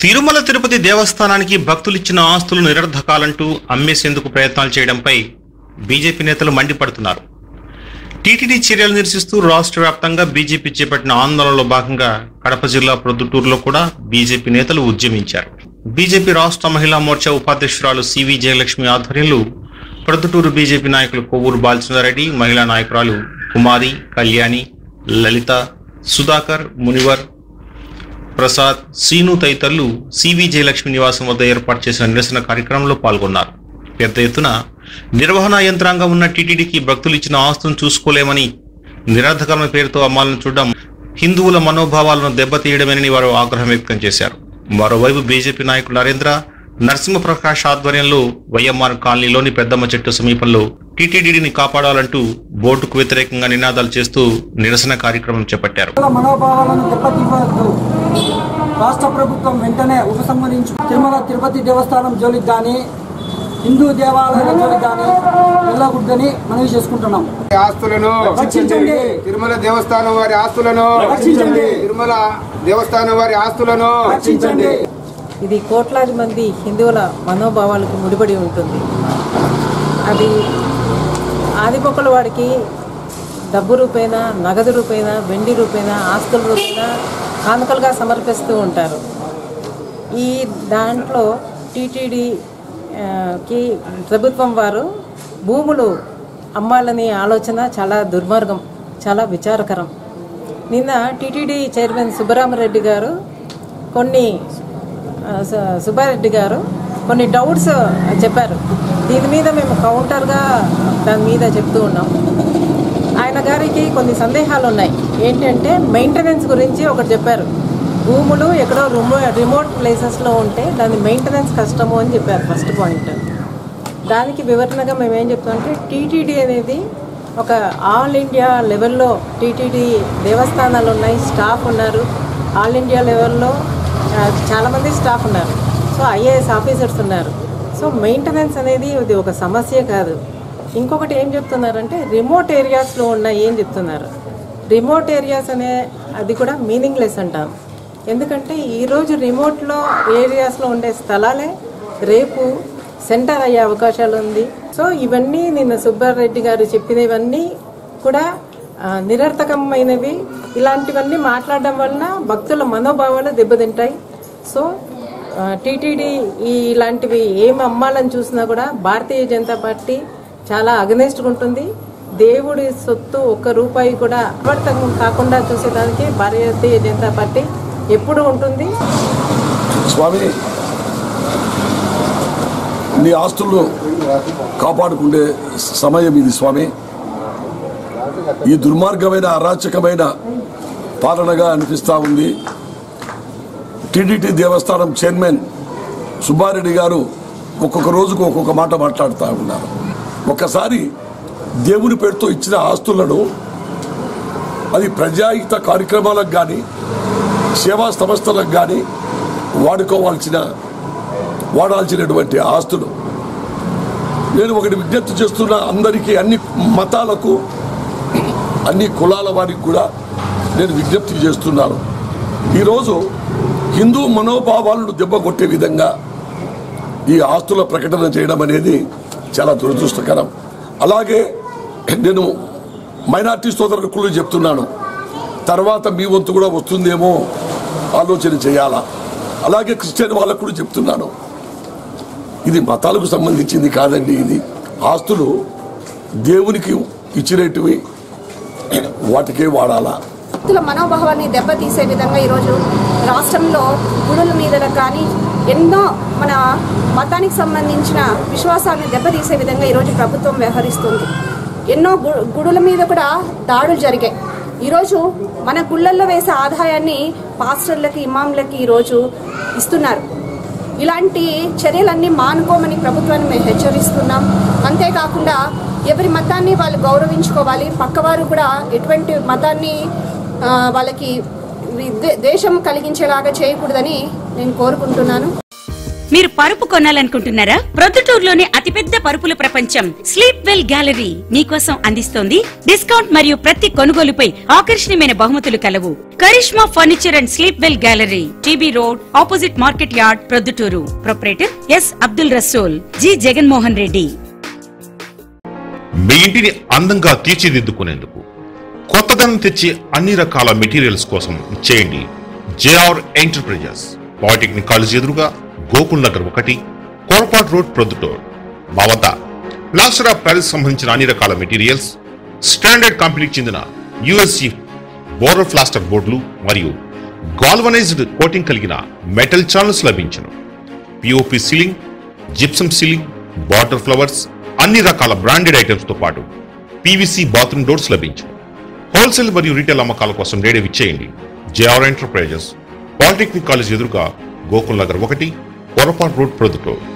తిరుమల తిరుపతి దేవస్థానానికి భక్తులిచ్చిన ఆస్తులు నిరర్ధకాలంటూ అమ్మేసేందుకు ప్రయత్నాలు చేయడంపై బీజేపీ నేతలు మండిపడుతున్నారు టీటీడీ చర్యలు నిరసిస్తూ రాష్ట్ర వ్యాప్తంగా బీజేపీ చేపట్టిన ఆందోళనలో భాగంగా కడప జిల్లా ప్రొద్దుటూరులో కూడా బీజేపీ నేతలు ఉద్యమించారు బీజేపీ రాష్ట్ర మహిళా మోర్చా ఉపాధ్యక్షురాలు సివి జయలక్ష్మి ఆధ్వర్యంలో ప్రొద్దుటూరు బీజేపీ నాయకులు కొవ్వూరు బాలచంద్రారెడ్డి మహిళా నాయకురాలు కుమారి కళ్యాణి లలిత సుధాకర్ మునివర్ ప్రసాద్ సీను తదితరులు సివి జయలక్ష్మి నివాసం వద్ద ఏర్పాటు చేసిన నిరసన కార్యక్రమంలో పాల్గొన్నారు పెద్ద ఎత్తున నిర్వహణ యంత్రాంగం ఉన్న టీటీడీకి భక్తులు ఇచ్చిన ఆస్తులను చూసుకోలేమని నిరర్ధకమైన పేరుతో అమ్మాలను చూడడం హిందువుల మనోభావాలను దెబ్బతీయడమేనని వారు ఆగ్రహం వ్యక్తం చేశారు మరోవైపు బీజేపీ నాయకుడు నరేంద్ర నరసింహప్రకాష్ ఆధ్వర్యంలో వైఎంఆర్ కాలనీలోని పెద్దమ్మ చెట్టు సమీపంలో టీటీడీని కాపాడాలంటూ బోర్డుకు వ్యతిరేకంగా నినాదాలు చేస్తూ నిరసన కార్యక్రమం చేపట్టారు ప్రజల మనోభావాలను దెబ్బతీయవద్దు రాష్ట్ర ప్రభుత్వం వెంటనే ఉపసంహరించు తిరుమల తిరుపతి దేవస్థానం జోలికి కానీ హిందూ దేవాలయాల జోలికి కానీ వెళ్ళకూడదని మనవి చేసుకుంటున్నాం ఆస్తులను రక్షించండి. తిరుమల దేవస్థానం వారి ఆస్తులను రక్షించండి. తిరుమల దేవస్థానం వారి ఆస్తులను రక్షించండి ఇది కోట్లాది మంది హిందువుల మనోభావాలకు ముడిపడి ఉంటుంది అది ఆదిపొక్కల వాడికి డబ్బు రూపేణ నగదు రూపేణ వెండి రూపేణ ఆస్తుల రూపేణ కానుకలుగా సమర్పిస్తూ ఉంటారు ఈ దాంట్లో టీటీడీ ఆ, కి ప్రభుత్వం వారు భూములు అమ్మాలని ఆలోచన చాలా దుర్మార్గం చాలా విచారకరం నిన్న టీటీడీ చైర్మన్ సుబ్బరామరెడ్డి గారు కొన్ని ఆ, సు- సుబ్బారెడ్డి గారు కొన్ని డౌట్స్ చెప్పారు దీని మీద మేము కౌంటర్గా దాని మీద చెప్తూ ఉన్నాం ఆయన గారికి కొన్ని సందేహాలు ఉన్నాయి ఏంటంటే మెయింటెనెన్స్ గురించి ఒకటి చెప్పారు భూములు ఎక్కడో రిమో రిమోట్ ప్లేసెస్లో ఉంటే దాని మెయింటెనెన్స్ కష్టము అని చెప్పారు ఫస్ట్ పాయింట్ దానికి వివరణగా మేము ఏం చెప్తామంటే టీటీడీ అనేది ఒక ఆల్ ఇండియా లెవెల్లో టీటీడీ దేవస్థానాలు ఉన్నాయి స్టాఫ్ ఉన్నారు ఆల్ ఇండియా లెవెల్లో ఆ, చాలామంది స్టాఫ్ ఉన్నారు సో ఐఏఎస్ ఆఫీసర్స్ ఉన్నారు సో మెయింటెనెన్స్ అనేది ఇది ఒక సమస్య కాదు ఇంకొకటి ఏం చెప్తున్నారంటే రిమోట్ ఏరియాస్లో ఉన్న ఏం చెప్తున్నారు రిమోట్ ఏరియాస్ అనే అది కూడా మీనింగ్లెస్ అంటాం ఎందుకంటే ఈరోజు రిమోట్లో ఏరియాస్లో ఉండే స్థలాలే రేపు సెంటర్ అయ్యే అవకాశాలు ఉంది సో ఇవన్నీ నిన్న సుబ్బారెడ్డి గారు చెప్పినవన్నీ కూడా ఆ, నిరర్థకమైనవి ఇలాంటివన్నీ మాట్లాడడం వలన భక్తుల మనోభావాలు దెబ్బతింటాయి సో టీటీడీ ఈ ఇలాంటివి ఏం అమ్మాలని చూసినా కూడా భారతీయ జనతా పార్టీ చాలా అగనెస్ట్గా ఉంటుంది దేవుడి సొత్తు ఒక్క రూపాయి కూడా అవర్తకం కాకుండా చూసేదానికి భారతీయ జనతా పార్టీ ఎప్పుడు ఉంటుంది స్వామి నీ ఆస్తులను కాపాడుకునే సమయం ఇది స్వామి ఈ దుర్మార్గమైన అరాచకమైన పాలనగా అనిపిస్తూ ఉంది టీడీటీ దేవస్థానం చైర్మన్ సుబ్బారెడ్డి గారు ఒక్కొక్క రోజుకు ఒక్కొక్క మాట మాట్లాడుతూ ఉన్నారు ఒక్కసారి దేవుని పేరుతో ఇచ్చిన ఆస్తులను అది ప్రజాహిత కార్యక్రమాలకు కానీ సేవా సంస్థలకు కానీ వాడుకోవాల్సిన వాడాల్సినటువంటి ఆస్తులు నేను ఒకటి విజ్ఞప్తి చేస్తున్న అందరికీ అన్ని మతాలకు అన్ని కులాల వారికి కూడా నేను విజ్ఞప్తి చేస్తున్నాను ఈరోజు హిందూ మనోభావాలను దెబ్బకొట్టే విధంగా ఈ ఆస్తుల ప్రకటన చేయడం అనేది చాలా దురదృష్టకరం అలాగే నేను మైనార్టీ సోదరులకు చెప్తున్నాను తర్వాత మీ వంతు కూడా వస్తుందేమో ఆలోచన చేయాలా అలాగే క్రిస్టియన్ వాళ్ళకు కూడా చెప్తున్నాను ఇది మతాలకు సంబంధించింది కాదండి ఇది ఆస్తులు దేవునికి ఇచ్చినటివి వాటికే వాడాలా భక్తుల మనోభావాన్ని దెబ్బతీసే విధంగా ఈరోజు రాష్ట్రంలో గుడుల మీద కానీ ఎన్నో మన మతానికి సంబంధించిన విశ్వాసాన్ని దెబ్బతీసే విధంగా ఈరోజు ప్రభుత్వం వ్యవహరిస్తుంది ఎన్నో గు- గుడుల మీద కూడా దాడులు జరిగాయి ఈరోజు మన గుళ్ళల్లో వేసే ఆదాయాన్ని పాస్టర్లకి ఇమాంలకి ఈరోజు ఇస్తున్నారు ఇలాంటి చర్యలన్నీ మానుకోమని ప్రభుత్వాన్ని మేము హెచ్చరిస్తున్నాం అంతేకాకుండా ఎవరి మతాన్ని వాళ్ళు గౌరవించుకోవాలి పక్కవారు కూడా ఎటువంటి మతాన్ని ఆ, వాళ్ళకి వి- ద్వే- ద్వేషం కలిగించేలాగా చేయకూడదని నేను కోరుకుంటున్నాను మీరు పరుపు కొనాలనుకుంటున్నారా ప్రొద్దుటూరులోని అతిపెద్ద పరుపుల ప్రపంచం స్లీప్ వెల్ గ్యాలరీ మీకోసం అందిస్తోంది డిస్కౌంట్ మరియు ప్రతి కొనుగోలుపై ఆకర్షణీయమైన బహుమతులు కలవు Karishma furniture and sleep well gallery TB road opposite market yard Proddatur proprietor S Abdul Rasool G Jaganmohan Reddy మీ ఇంటిని అందంగా తీర్చిదిద్దుకునేందుకు కొత్తదనం తెచ్చే అన్ని రకాల మెటీరియల్స్ కోసం చేయండి జేఆర్ ఎంటర్ప్రైజెస్ పాలిటెక్నిక్ కాలేజ్ ఎదురుగా గోకుల్ నగర్ ఒకటి కోరపాట్ రోడ్ ప్రొద్దుటూర్ మా వద్ద ప్లాస్టర్ ఆఫ్ ప్యారిస్ సంబంధించిన అన్ని రకాల మెటీరియల్స్ స్టాండర్డ్ కంపెనీకి చెందిన యుఎస్సి బోర్డర్ ప్లాస్టర్ బోర్డులు మరియు గాల్వనైజ్డ్ కోటింగ్ కలిగిన మెటల్ ఛానల్స్ లభించును POP ceiling gypsum ceiling border flowers అన్ని రకాల బ్రాండెడ్ ఐటమ్స్ తో పాటు పీవీసీ బాత్రూమ్ డోర్స్ లభించు హోల్సేల్ మరియు రీటైల్ అమ్మకాల కోసం నేడే విచ్చేయండి జేఆర్ ఎంటర్ప్రైజెస్ పాలిటెక్నిక్ కాలేజ్ ఎదురుగా గోకుల్ నగర్ ఒకటి కొరపాట్ రోడ్ ప్రొద్దుటూరు